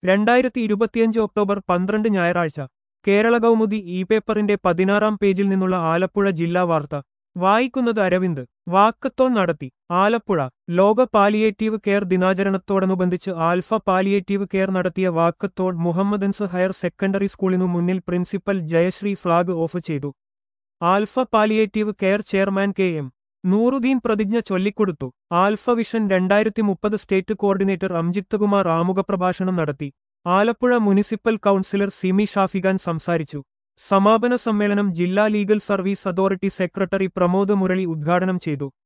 രണ്ടായിരത്തി ഇരുപത്തിയഞ്ച് ഒക്ടോബർ പന്ത്രണ്ട് ഞായറാഴ്ച കേരള കൗമുദി ഇ പേപ്പറിന്റെ പതിനാറാം പേജിൽ നിന്നുള്ള ആലപ്പുഴ ജില്ലാ വാർത്ത വായിക്കുന്നത് അരവിന്ദ് വാക്കത്തോൺ നടത്തി ആലപ്പുഴ ലോക പാലിയേറ്റീവ് കെയർ ദിനാചരണത്തോടനുബന്ധിച്ച് ആൽഫ പാലിയേറ്റീവ് കെയർ നടത്തിയ വാക്കത്തോൺ മുഹമ്മദൻസ് ഹയർ സെക്കൻഡറി സ്കൂളിനു മുന്നിൽ പ്രിൻസിപ്പൽ ജയശ്രീ ഫ്ളാഗ് ഓഫ് ചെയ്തു Alpha palliative care chairman K M Nooruddin പ്രതിജ്ഞ ചൊല്ലിക്കൊടുത്തു ആൽഫ വിഷൻ രണ്ടായിരത്തി മുപ്പത് സ്റ്റേറ്റ് കോർഡിനേറ്റർ അംജിത്ത് കുമാർ ആമുഖപ്രഭാഷണം നടത്തി ആലപ്പുഴ മുനിസിപ്പൽ കൗൺസിലർ സിമി ഷാഫിഖാൻ സംസാരിച്ചു സമാപന സമ്മേളനം ജില്ലാ legal service authority secretary Pramod Murali ഉദ്ഘാടനം ചെയ്തു